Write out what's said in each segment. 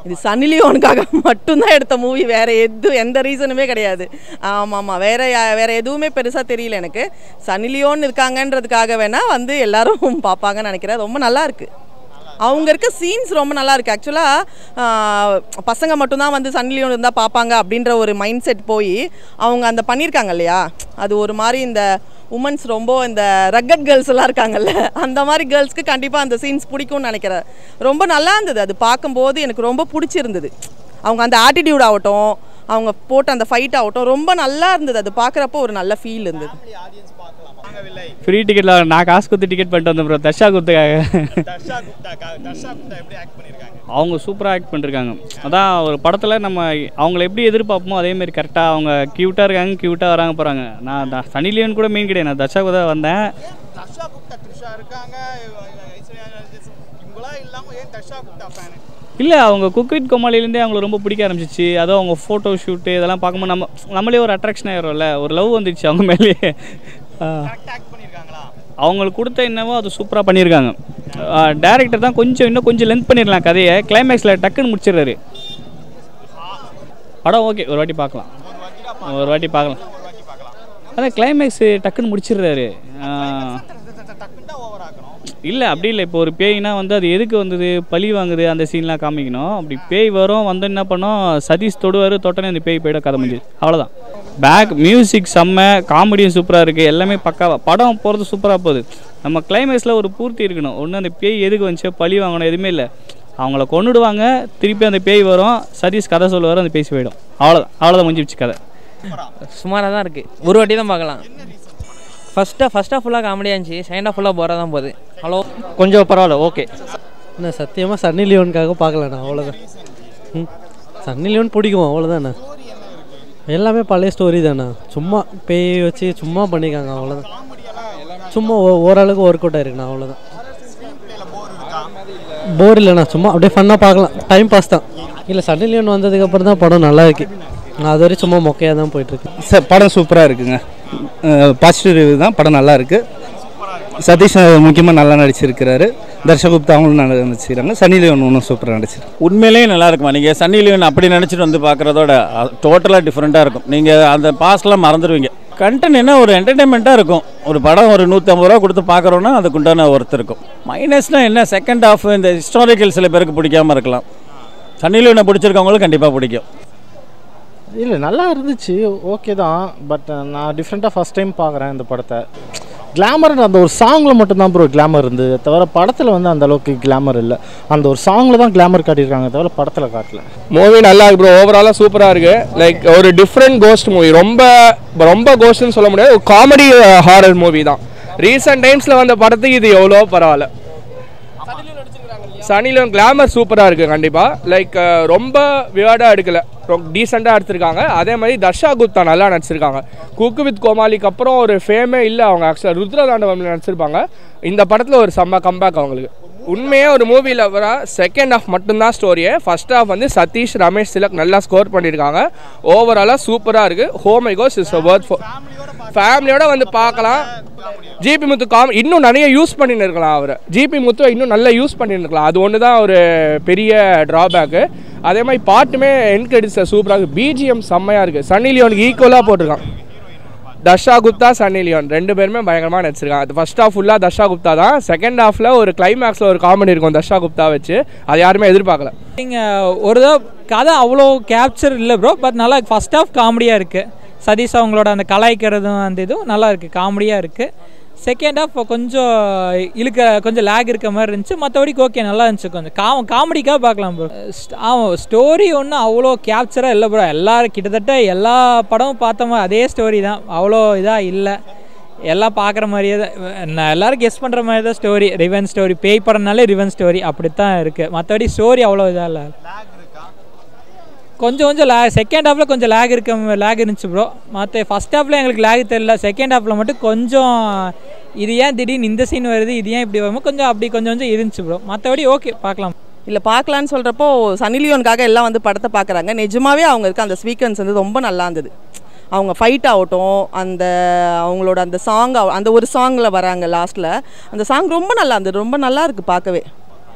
இது சன்னி லியோனுக்காக மட்டும்தான் எடுத்த மூவி வேற எது எந்த ரீசனுமே கிடையாது ஆமாம் ஆமாம் வேற யா- வேற எதுவுமே பெருசாக தெரியல எனக்கு சன்னி லியோன் இருக்காங்கன்றதுக்காக வேணா வந்து எல்லாரும் பார்ப்பாங்கன்னு நினைக்கிறேன் ரொம்ப நல்லா இருக்கு அவங்க இருக்க சீன்ஸ் ரொம்ப நல்லா இருக்கு ஆக்சுவலாக பசங்க மட்டும்தான் வந்து சன்னி லியோன் இருந்தால் பார்ப்பாங்க அப்படின்ற ஒரு மைண்ட் செட் போய் அவங்க அந்த பண்ணியிருக்காங்க இல்லையா அது ஒரு மாதிரி இந்த உமன்ஸ் ரொம்ப இந்த ரக்கட் கேர்ள்ஸ் எல்லாம் இருக்காங்கல்ல அந்த மாதிரி கேர்ள்ஸ்க்கு கண்டிப்பாக அந்த சீன்ஸ் பிடிக்கும்னு நினைக்கிறேன் ரொம்ப நல்லா இருந்தது அது பார்க்கும்போது எனக்கு ரொம்ப பிடிச்சிருந்தது அவங்க அந்த ஆட்டிடியூட் ஆகட்டும் அவங்க போட்ட அந்த ஃபைட் ஆகட்டும் ரொம்ப நல்லா இருந்தது அது பார்க்குறப்போ ஒரு நல்ல ஃபீல் இருந்தது ஃப்ரீ டிக்கெட்டில் நான் காசு கொடுத்து டிக்கெட் பண்ணிட்டு வந்தேன் ப்ரோ தர்ஷா குத்துக்காக தர்ஷா குப்தா தர்ஷா குப்தா எப்படி ஆக்ட் பண்ணியிருக்காங்க அவங்க சூப்பராக ஆக்ட் பண்ணிருக்காங்க அதான் ஒரு படத்தில் நம்ம அவங்கள எப்படி எதிர்பார்ப்போமோ அதே மாதிரி கரெக்டாக அவங்க க்யூட்டாக இருக்காங்க க்யூட்டாக வராங்க போகிறாங்க நான் த- சனி லியோன் கூட மீன் கிடையாது நான் தர்ஷா தான் வந்தேன் தர்ஷா குப்தா த்ரிஷா இருக்காங்க ஐஸ்வர்யா ராஜேஷ் இவங்களாம் இல்லாமல் ஏன் தர்ஷா குப்தா ஃபேனு இல்லை அவங்க குக்வித் கோமாளிலேருந்தே அவங்களுக்கு ரொம்ப பிடிக்க ஆரம்பிச்சிச்சு அதுவும் அவங்க ஃபோட்டோ ஷூட்டு இதெல்லாம் பார்க்கும்போது நம்ம நம்மளே ஒரு அட்ராக்ஷன் ஆயிடும்ல ஒரு லவ் வந்துடுச்சு அவங்க மேலேயே ஆ. கரெக்டாக ஆக்ட் பண்ணியிருக்காங்களா அவங்களுக்கு கொடுத்த என்னவோ அது சூப்பராக பண்ணியிருக்காங்க டேரக்டர் தான் கொஞ்சம் இன்னும் கொஞ்சம் லென்த் பண்ணிடலாம் கதையை கிளைமேக்ஸில் டக்குன்னு முடிச்சிடுறாரு படம் ஓகே ஒரு வாட்டி பார்க்கலாம் ஒரு வாட்டி பார்க்கலாம் அதான் கிளைமேக்ஸ் டக்குன்னு முடிச்சிடுறாரு டக்குன்னு தான் ஓவர் ஆக்கணும் இல்லை அப்படி இல்லை இப்போ ஒரு பேய்னா வந்து அது எதுக்கு வந்தது பழி வாங்குது அந்த சீன்லாம் காமிக்கணும் அப்படி பேய் வரும் வந்து என்ன பண்ணோம் சதீஷ் தொடுவார் தொட்டனே அந்த பேய் போயிட கதை முடிஞ்சு அவ்வளோதான் பேக் மியூசிக் செம்ம காமெடியும் சூப்பராக இருக்குது எல்லாமே பக்காவா படம் போகிறது சூப்பராக போகுது நம்ம கிளைமேக்ஸில் ஒரு பூர்த்தி இருக்கணும் ஒன்று அந்த பேய் எதுக்கு வந்துச்சு பழி வாங்கணும் எதுவுமே இல்லை அவங்கள கொன்னுடுவாங்க திருப்பி அந்த பேய் வரும் சதீஷ் கதை சொல்லுவார் அந்த பேசி போயிடும் அவ்வளோதான் அவ்வளோதான் முடிஞ்சிச்சு கதை சுமாராக தான் இருக்குது ஒரு வாட்டி தான் பார்க்கலாம் ஃபஸ்ட்டாக ஃபஸ்ட்டாக ஃபுல்லாக காமெடியாக இருந்துச்சு செகண்டாக ஃபுல்லாக போராக தான் போகுது ஹலோ கொஞ்சம் பரவாயில்ல ஓகே நான் சத்தியமாக சன்னி லியோனுக்காக பார்க்கலண்ணா அவ்வளோதான் ம் சன்னி லியோன் பிடிக்கும் அவ்வளோதாண்ணா எல்லாமே பழைய ஸ்டோரி தானே சும்மா பேய் வச்சு சும்மா பண்ணியிருக்காங்க அவ்வளோதான் சும்மா ஓ- ஓரளவுக்கு ஒர்க் அவுட் ஆயிருக்குண்ணா அவ்வளோதான் போர் இல்லைண்ணா சும்மா அப்படியே ஃபன்னாக பார்க்கலாம் டைம் பாஸ் தான் இல்லை சன்னி லியோன் வந்ததுக்கப்புறம் தான் படம் நல்லா இருக்கு அது வரையும் சும்மா மொக்கையாக தான் போயிட்டுருக்கு சார் படம் சூப்பராக இருக்குங்க பாசிட்டிவ் ரிவ்யூ தான் படம் நல்லா இருக்கு சதீஷ் முக்கியமாக நல்லா நடிச்சிருக்கிறாரு தர்ஷகுப்தா அவங்களும் நல்லா நடிச்சிருக்காங்க சனி லியோன் ஒன்றும் சூப்பராக நடிச்சிருக்காங்க உண்மையிலேயே நல்லா இருக்குமா நீங்கள் சன்னி லியோன் அப்படி நினச்சிட்டு வந்து பார்க்குறதோட டோட்டலாக டிஃப்ரெண்ட்டாக இருக்கும் நீங்கள் அந்த பாஸ்ட்லாம் மறந்துடுவீங்க கண்டென்ட் என்ன ஒரு என்டர்டைன்மெண்ட்டாக இருக்கும் ஒரு படம் ஒரு நூற்றம்பது ரூபா கொடுத்து பார்க்குறோன்னா அதுக்குண்டான ஒர்த் இருக்கும் மைனஸ்னால் என்ன செகண்ட் ஹாஃப் இந்த ஹிஸ்டாரிக்கல் சில பேருக்கு பிடிக்காம இருக்கலாம் சன்னி லியோனை பிடிச்சிருக்கவங்களுக்கு கண்டிப்பாக பிடிக்கும் இல்லை நல்லா இருந்துச்சு ஓகே தான் பட் நான் டிஃப்ரெண்ட்டாக ஃபஸ்ட் டைம் பார்க்குறேன் இந்த படத்தை கிளாமர் அந்த ஒரு சாங்கில் மட்டும்தான் ப்ரோ கிளாமர் இருந்தது தவிர படத்தில் வந்து அந்த அளவுக்கு கிளாமர் இல்லை அந்த ஒரு சாங்கில் தான் கிளாமர் காட்டியிருக்காங்க தவிர படத்தில் காட்டல மூவி நல்லா இருக்கு ப்ரோ ஓவராலாக சூப்பராக இருக்கு லைக் ஒரு டிஃப்ரெண்ட் கோஸ்ட் மூவி ரொம்ப ரொம்ப கோஸ்ட்னு சொல்ல முடியாது ஒரு காமெடி ஹாரர் மூவி தான் ரீசெண்ட் டைம்ஸில் வந்த படத்துக்கு இது எவ்வளோ பரவாயில்ல சனிலும் கிளாமர் சூப்பராக இருக்குது கண்டிப்பாக லைக் ரொம்ப வியர்டாக எடுக்கல ரொம்ப டீசெண்டாக எடுத்திருக்காங்க அதே மாதிரி தர்ஷா குப்தா நல்லா நடிச்சிருக்காங்க குக்கு வித் கோமாளிக்கு அப்புறம் ஒரு ஃபேமே இல்லை அவங்க ஆக்சுவலாக ருத்ரதாண்டவம்ல நடிச்சிருப்பாங்க இந்த படத்தில் ஒரு செம்ம கம்பேக் அவங்களுக்கு உண்மையாக ஒரு மூவியில் வர செகண்ட் ஹாஃப் மட்டும்தான் ஸ்டோரியே ஃபர்ஸ்ட் ஹாஃப் வந்து சதீஷ் ரமேஷ் திலக் நல்லா ஸ்கோர் பண்ணியிருக்காங்க ஓவராலாக சூப்பராக இருக்குது ஹோம் ஐ கோஸ் இஸ் ஒர்த் ஃபார் ஃபேமிலியோட வந்து பார்க்கலாம் ஜிபி முத்து காம் இன்னும் நிறைய யூஸ் பண்ணின்னு இருக்கலாம் அவர் ஜிபி முத்து இன்னும் நல்லா யூஸ் பண்ணின்னு இருக்கலாம் அது ஒன்று தான் ஒரு பெரிய ட்ராபேக்கு அதே மாதிரி பாட்டுமே என் கிரெடிட்ஸ் சூப்பராக இருக்குது பிஜிஎம் செம்மையாக இருக்குது சன்னி லியோனுக்கு ஈக்குவலாக போட்டிருக்கான் தர்ஷா குப்தா சன்னி லியோன் ரெண்டு பேருமே பயங்கரமாக நடிச்சிருக்காங்க அது ஃபர்ஸ்ட் ஹாஃப் ஃபுல்லாக தர்ஷா குப்தா தான் செகண்ட் ஹாஃபில் ஒரு கிளைமேக்ஸில் ஒரு காமெடி இருக்கும் தர்ஷா குப்தா வச்சு அது யாருமே எதிர்பார்க்கல நீங்கள் ஒரு தடவை கதை அவ்வளோ கேப்சர் இல்லை ப்ரோ பட் நல்லா ஃபஸ்ட் ஆஃப் காமெடியாக இருக்குது சதீஷ் அவங்களோட அந்த கலாய்க்கிறதும் அந்த இதுவும் நல்லா இருக்குது காமெடியாக இருக்குது செகண்ட் ஆஃப் கொஞ்சம் இழுக்க கொஞ்சம் லேக் இருக்க மாதிரி இருந்துச்சு மற்றபடிக்கு ஓகே நல்லா இருந்துச்சு கொஞ்சம் கா காமெடிக்காக பார்க்கலாம் ப்ரோ ஆமாம் ஸ்டோரி ஒன்றும் அவ்வளோ கேப்சராக இல்லை ப்ரோ எல்லாரும் கிட்டத்தட்ட எல்லா படமும் பார்த்த மாதிரி அதே ஸ்டோரி தான் அவ்வளோ இதாக இல்லை எல்லாம் பார்க்குற மாதிரியே தான் நான் எல்லாரும் கெஸ் பண்ணுற மாதிரி தான் ஸ்டோரி ரிவன் ஸ்டோரி பேய் படம்னாலே ரிவன் ஸ்டோரி அப்படி தான் இருக்குது மற்றபடி ஸ்டோரி அவ்வளோ இதாக இல்லை கொஞ்சம் கொஞ்சம் லே செகண்ட் ஹாஃபில் கொஞ்சம் லேக் இருக்க லேக் இருந்துச்சு ப்ரோ மற்ற ஃபஸ்ட் ஹாஃபில் எங்களுக்கு லேக் தெரியல செகண்ட் ஹாஃபில் மட்டும் கொஞ்சம் இது ஏன் திடீர்னு இந்த சீன் வருது இது ஏன் இப்படி வருமோ கொஞ்சம் அப்படி கொஞ்சம் கொஞ்சம் இருந்துச்சு ப்ரோ மற்றபடி ஓகே பார்க்கலாம் இல்லை பார்க்கலான்னு சொல்கிறப்போ சன்னி லியோனுக்காக எல்லாம் வந்து படத்தை பார்க்குறாங்க நிஜமாவே அவங்க இருக்க அந்த ஸ்வீக்கன்ஸ் வந்து ரொம்ப நல்லா இருந்தது அவங்க ஃபைட் ஆகட்டும் அந்த அவங்களோட அந்த சாங் அந்த ஒரு சாங்கில் வராங்க லாஸ்ட்டில் அந்த சாங் ரொம்ப நல்லா இருந்தது ரொம்ப நல்லா இருக்குது பார்க்கவே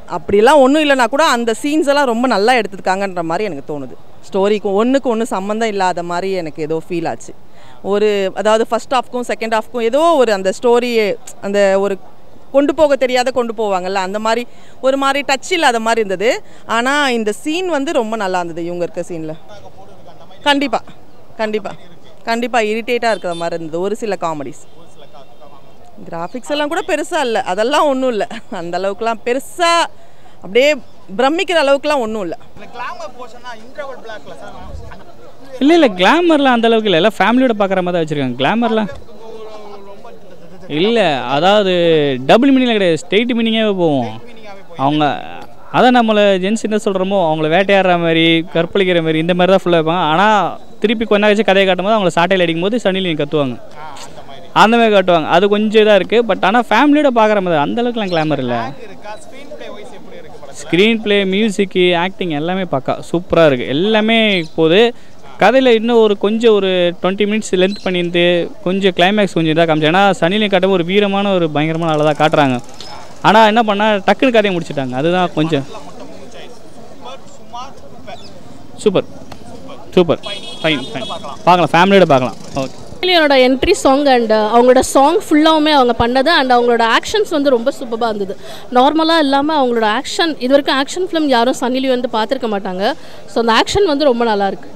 அப்படிலாம் ஒன்றும் இல்லைனா கூட அந்த சீன்ஸ் எல்லாம் ரொம்ப நல்லா எடுத்துருக்காங்கன்ற மாதிரி எனக்கு தோணுது ஸ்டோரிக்கும் ஒன்றுக்கு ஒன்று சம்மந்தம் இல்லாத மாதிரி எனக்கு ஏதோ ஃபீல் ஆச்சு ஒரு அதாவது ஃபர்ஸ்ட் ஹாஃப்க்கும் செகண்ட் ஹாஃப்க்கும் ஏதோ ஒரு அந்த ஸ்டோரி அந்த ஒரு கொண்டு போக தெரியாத கொண்டு போவாங்கல்ல அந்த மாதிரி ஒரு மாதிரி டச் இல்லாத மாதிரி இருந்தது ஆனால் இந்த சீன் வந்து ரொம்ப நல்லா இருந்தது இவங்க இருக்க சீனில் கண்டிப்பாக கண்டிப்பாக கண்டிப்பாக இரிட்டேட்டாக இருக்கிற மாதிரி இருந்தது ஒரு சில காமெடிஸ் கிராஃபிக்ஸ் எல்லாம் கூட பெருசாக இல்லை அதெல்லாம் ஒன்றும் இல்லை அந்த அளவுக்குலாம் பெருசாக அப்படியே பிரமிக்கிற அளவுக்குலாம் ஒன்றும் இல்லை இந்த கிளாமர் போர்ஷனா இன்டர்வல் பிளாக்ல சார் இல்லை இல்லை கிளாமர்லாம் அந்த அளவுக்கு இல்லை எல்லாம் ஃபேமிலியோட பார்க்குற மாதிரி தான் வச்சுருக்காங்க கிளாமர்லாம் இல்லை அதாவது டபுள் மீனிங்கில் கிடையாது ஸ்ட்ரெயிட் மீனிங்காகவே போவோம் அவங்க அதான் நம்மளை ஜென்ஸ் என்ன சொல்கிறோமோ அவங்கள வேட்டையாடுற மாதிரி கற்பழிக்கிற மாதிரி இந்த மாதிரி தான் ஃபுல்லாக வைப்பாங்க ஆனால் திருப்பி கொஞ்ச நாள் கழிச்சு கதையை காட்டும் போது அவங்கள சாட்டையில் அடிக்கும் போது சனிலையும் கத்துவாங்க அந்த மாதிரி காட்டுவாங்க அது கொஞ்சம் இதாக இருக்குது பட் ஆனால் ஃபேமிலியோட பார்க்குற மாதிரி அந்த அளவுக்குலாம் கிளாமர் இல்லை இருக்கா ஸ்க்ரீன் பிளே வைஸ் எப்படி இருக்கு படத்துல ஸ்க்ரீன் ப்ளே மியூசிக்கு ஆக்டிங் எல்லாமே பக்கா சூப்பராக இருக்குது எல்லாமே போகுது கதையில் இன்னும் ஒரு கொஞ்சம் ஒரு டுவெண்ட்டி மினிட்ஸ் லென்த் பண்ணியிருந்து கொஞ்சம் கிளைமேக்ஸ் கொஞ்சம் இதாக காமிச்சு ஏன்னா சனிலையும் காட்டும் ஒரு வீரமான ஒரு பயங்கரமான ஆளை தான் காட்டுறாங்க ஆனால் என்ன பண்ணால் டக்குன்னு கதையை முடிச்சிட்டாங்க அதுதான் கொஞ்சம் சூப்பர் சூப்பர் ஃபைன் ஃபைன் பார்க்கலாம் ஃபேமிலியோட பார்க்கலாம் ஓகே என்னோட என்ட்ரி சாங் அண்ட் அவங்களோட சாங் ஃபுல்லாகவுமே அவங்க பண்ணது அண்ட் அவங்களோட ஆக்ஷன்ஸ் வந்து ரொம்ப சூப்பராக இருந்தது நார்மலாக இல்லாமல் அவங்களோட ஆக்ஷன் இது வரைக்கும் ஆக்ஷன் ஃபிலிம் யாரும் சன்னிலி வந்து பார்த்துருக்க மாட்டாங்க ஸோ அந்த ஆக்ஷன் வந்து ரொம்ப நல்லா இருக்கு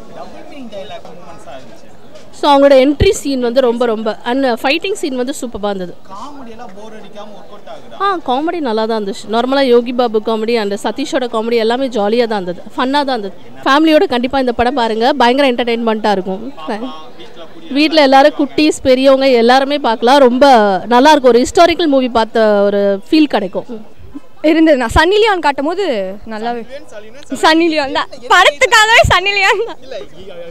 ஸோ அவங்களோட என்ட்ரி சீன் வந்து ரொம்ப ரொம்ப அண்ட் ஃபைட்டிங் சீன் வந்து சூப்பராக இருந்தது காமெடி எல்லாம் போர் அடிக்காம ஒர்க் அவுட் ஆகுது ஆ காமெடி நல்லா தான் இருந்துச்சு நார்மலாக யோகி பாபு காமெடி அண்ட் சதீஷோட காமெடி எல்லாமே ஜாலியாக தான் இருந்தது ஃபன்னாக தான் இருந்தது ஃபேமிலியோட கண்டிப்பாக இந்த படம் பாருங்கள் பயங்கர என்டர்டெயின்மெண்ட்டாக இருக்கும் வீட்டில் எல்லாரும் குட்டீஸ் பெரியவங்க எல்லாருமே பார்க்கலாம் ரொம்ப நல்லா இருக்கும் ஒரு ஹிஸ்டாரிக்கல் மூவி பார்த்த ஒரு ஃபீல் கிடைக்கும் இருந்தது நான் சன்னி லியோன் காட்டும் போது நல்லாவே சன்னி லியோன் தான் படத்துக்காகவே சன்னி லியோன் தான்